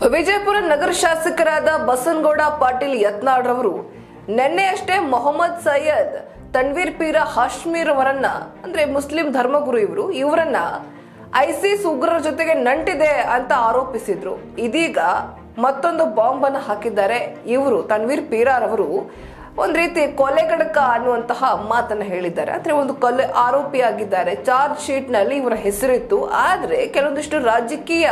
ವಿಜಯಪುರ ನಗರ ಶಾಸಕರಾದ ಬಸನಗೌಡ ಪಾಟೀಲ್ ಯತ್ನಾಳ್ರವರು ನಿನ್ನೆಯಷ್ಟೇ ಮೊಹಮ್ಮದ್ ಸೈಯದ್ ತನ್ವೀರ್ ಪೀರ ಹಾಶ್ಮೀರ್ ಅವರನ್ನ ಅಂದ್ರೆ ಮುಸ್ಲಿಂ ಧರ್ಮಗುರು ಇವರು ಇವರನ್ನ ಐಸಿಸ್ ಉಗ್ರರ ಜೊತೆಗೆ ನಂಟಿದೆ ಅಂತ ಆರೋಪಿಸಿದ್ರು ಇದೀಗ ಮತ್ತೊಂದು ಬಾಂಬ್ ಅನ್ನು ಹಾಕಿದ್ದಾರೆ ಇವರು ತನ್ವೀರ್ ಪೀರಾರ್ ಅವರು ಒಂದ್ ರೀತಿ ಕೊಲೆಗಡಕ ಅನ್ನುವಂತಹ ಮಾತನ್ನ ಹೇಳಿದ್ದಾರೆ ಅಂದ್ರೆ ಒಂದು ಕೊಲೆ ಆರೋಪಿಯಾಗಿದ್ದಾರೆ ಚಾರ್ಜ್ ಶೀಟ್ ನಲ್ಲಿ ಇವರ ಹೆಸರಿತ್ತು ಆದ್ರೆ ಕೆಲವೊಂದಿಷ್ಟು ರಾಜಕೀಯ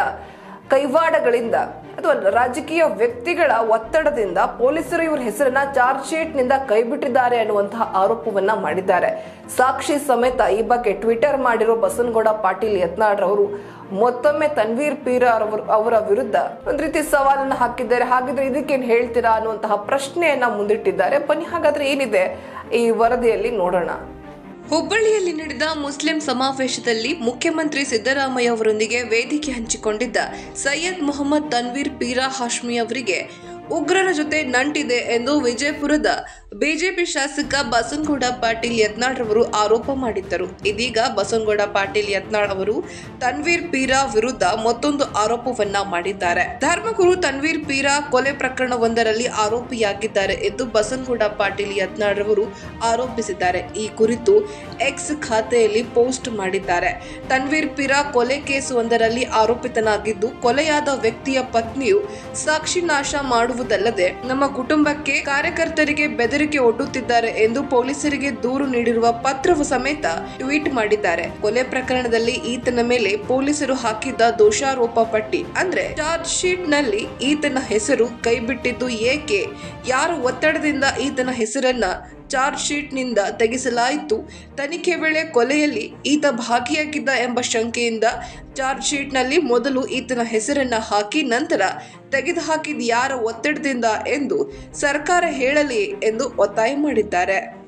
ಕೈವಾಡಗಳಿಂದ ಅಥವಾ ರಾಜಕೀಯ ವ್ಯಕ್ತಿಗಳ ಒತ್ತಡದಿಂದ ಪೊಲೀಸರು ಇವರ ಹೆಸರನ್ನ ಚಾರ್ಜ್ ಶೀಟ್ ನಿಂದ ಕೈಬಿಟ್ಟಿದ್ದಾರೆ ಅನ್ನುವಂತಹ ಆರೋಪವನ್ನ ಮಾಡಿದ್ದಾರೆ ಸಾಕ್ಷಿ ಸಮೇತ ಈ ಬಗ್ಗೆ ಟ್ವಿಟರ್ ಮಾಡಿರೋ ಬಸನಗೌಡ ಪಾಟೀಲ್ ಯತ್ನಾಳ್ ಅವರು ಮತ್ತೊಮ್ಮೆ ತನ್ವೀರ್ ಪೀರಾರ್ ಅವರು ಅವರ ವಿರುದ್ಧ ಒಂದ್ ರೀತಿ ಸವಾಲನ್ನ ಹಾಕಿದ್ದಾರೆ ಹಾಗಿದ್ರೆ ಇದಕ್ಕೇನ್ ಹೇಳ್ತೀರಾ ಅನ್ನುವಂತಹ ಪ್ರಶ್ನೆಯನ್ನ ಮುಂದಿಟ್ಟಿದ್ದಾರೆ ಬನ್ನಿ ಹಾಗಾದ್ರೆ ಏನಿದೆ ಈ ವರದಿಯಲ್ಲಿ ನೋಡೋಣ ಹುಬ್ಬಳ್ಳಿಯಲ್ಲಿ ನಡೆದ ಮುಸ್ಲಿಂ ಸಮಾವೇಶದಲ್ಲಿ ಮುಖ್ಯಮಂತ್ರಿ ಸಿದ್ದರಾಮಯ್ಯ ಅವರೊಂದಿಗೆ ವೇದಿಕೆ ಹಂಚಿಕೊಂಡಿದ್ದ ಸೈಯದ್ ಮೊಹಮ್ಮದ್ ತನ್ವೀರ್ ಪೀರಾ ಹಾಶ್ಮಿ ಅವರಿಗೆ ಉಗ್ರರ ಜೊತೆ ನಂಟಿದೆ ಎಂದು ವಿಜಯಪುರದ ಬಿಜೆಪಿ ಶಾಸಕ ಬಸನಗೌಡ ಪಾಟೀಲ್ ಯತ್ನಾಳ್ ರವರು ಆರೋಪ ಮಾಡಿದ್ದರು ಇದೀಗ ಬಸನಗೌಡ ಪಾಟೀಲ್ ಯತ್ನಾಳ್ ಅವರು ತನ್ವೀರ್ ಪೀರಾ ವಿರುದ್ಧ ಮತ್ತೊಂದು ಆರೋಪವನ್ನ ಮಾಡಿದ್ದಾರೆ ಧರ್ಮಗುರು ತನ್ವೀರ್ ಪೀರಾ ಕೊಲೆ ಪ್ರಕರಣವೊಂದರಲ್ಲಿ ಆರೋಪಿಯಾಗಿದ್ದಾರೆ ಎಂದು ಬಸನಗೌಡ ಪಾಟೀಲ್ ಯತ್ನಾಳ್ ರವರು ಆರೋಪಿಸಿದ್ದಾರೆ ಈ ಕುರಿತು ಎಕ್ಸ್ ಖಾತೆಯಲ್ಲಿ ಪೋಸ್ಟ್ ಮಾಡಿದ್ದಾರೆ ತನ್ವೀರ್ ಪೀರಾ ಕೊಲೆ ಕೇಸ್ ಒಂದರಲ್ಲಿ ಆರೋಪಿತನಾಗಿದ್ದು ಕೊಲೆಯಾದ ವ್ಯಕ್ತಿಯ ಪತ್ನಿಯು ಸಾಕ್ಷಿ ನಾಶ ಮಾಡುವುದಲ್ಲದೆ ನಮ್ಮ ಕುಟುಂಬಕ್ಕೆ ಕಾರ್ಯಕರ್ತರಿಗೆ ಬೆದರಿಕೆ ಒಡ್ಡುತ್ತಿದ್ದಾರೆ ಎಂದು ಪೊಲೀಸರಿಗೆ ದೂರು ನೀಡಿರುವ ಪತ್ರವು ಸಮೇತ ಟ್ವೀಟ್ ಮಾಡಿದ್ದಾರೆ ಕೊಲೆ ಪ್ರಕರಣದಲ್ಲಿ ಈತನ ಮೇಲೆ ಪೊಲೀಸರು ಹಾಕಿದ್ದ ದೋಷಾರೋಪ ಪಟ್ಟಿ ಅಂದ್ರೆ ಚಾರ್ಜ್ ಶೀಟ್ ನಲ್ಲಿ ಈತನ ಹೆಸರು ಕೈಬಿಟ್ಟಿದ್ದು ಏಕೆ ಯಾರ ಒತ್ತಡದಿಂದ ಈತನ ಹೆಸರನ್ನ ಚಾರ್ಜ್ ಶೀಟ್ನಿಂದ ತೆಗೆಸಲಾಯಿತು ತನಿಖೆ ವೇಳೆ ಕೊಲೆಯಲ್ಲಿ ಈತ ಭಾಗಿಯಾಗಿದ್ದ ಎಂಬ ಶಂಕೆಯಿಂದ ಚಾರ್ಜ್ ಶೀಟ್ನಲ್ಲಿ ಮೊದಲು ಈತನ ಹೆಸರನ್ನ ಹಾಕಿ ನಂತರ ತೆಗೆದುಹಾಕಿದ ಯಾರ ಒತ್ತಡದಿಂದ ಎಂದು ಸರ್ಕಾರ ಹೇಳಲಿ ಎಂದು ಒತ್ತಾಯ ಮಾಡಿದ್ದಾರೆ